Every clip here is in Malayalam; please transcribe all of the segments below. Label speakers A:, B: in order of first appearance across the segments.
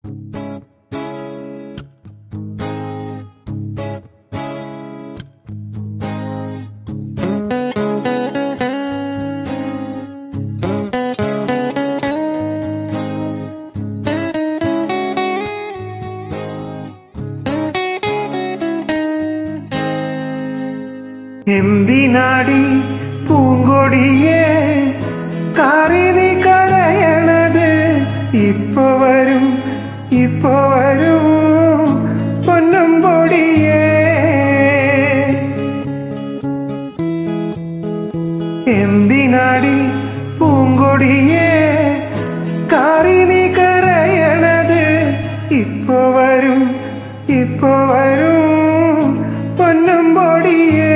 A: എന്തിനാടി പൂങ്കൊടിയെ കാറിനി കരയണത് ഇപ്പൊ വരും ഇപ്പൊ വരും പൊന്നും പൊടിയേ എന്തിനാടി പൂങ്കൊടിയെ കാറിനി കരയണത് ഇപ്പൊ വരും ഇപ്പൊ വരും പൊന്നും പൊടിയേ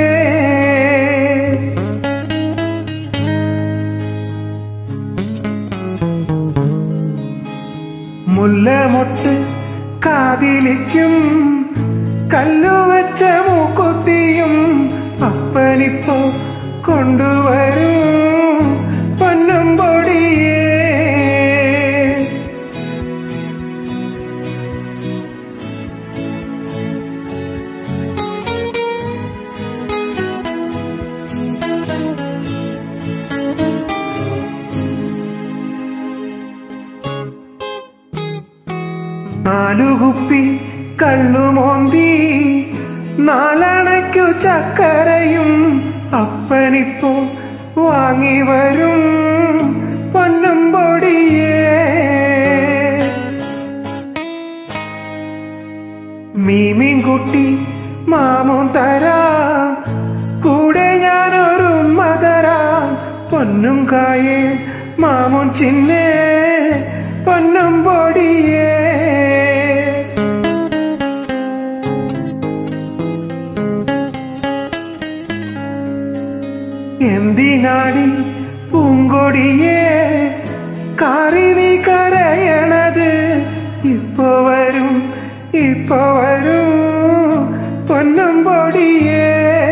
A: മുല്ലമൊട്ട് കാതിലിക്കും കല്ലുവെച്ച മൂക്കുത്തിയും അപ്പനിപ്പോ കൊണ്ടുവരും പൊന്നും പൊടിയേ നാലുകുപ്പി കള്ളുമോന്തി നാലണയ്ക്കു ചക്കരയും അപ്പനിപ്പോ വാങ്ങി വരും പൊന്നും പൊടിയേ മീമീൻ കുട്ടി മാമോൻ തരാം കൂടെ ഞാനൊരു മതരാം പൊന്നും കായേ മാമോൻ ചിന്നേ പൊന്നും പൊടിയേ എന്തിനാടി പൂങ്കൊടിയേ കാറി നീ കരയണത് ഇപ്പൊ വരും ഇപ്പൊ വരും പൊന്നും പൊടിയേ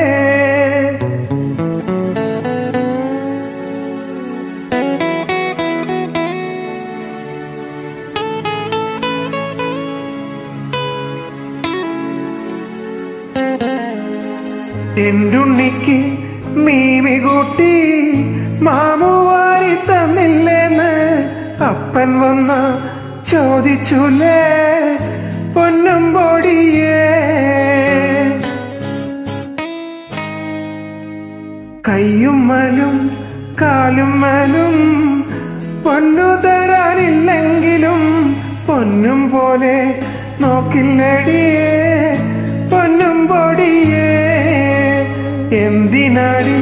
A: എന്റുണ്ണിക്ക് മീമി കൂട്ടി മാമു വാരി തന്നില്ലെന്ന് അപ്പൻ വന്ന ചോദിച്ചുലേ പൊന്നും പൊടിയേ കയ്യും മലും കാലും മലും പൊന്നു തരാനില്ലെങ്കിലും പൊന്നും പോലെ നോക്കില്ലടിയേ പൊന്നും പൊടിയേ എന്തിനാടി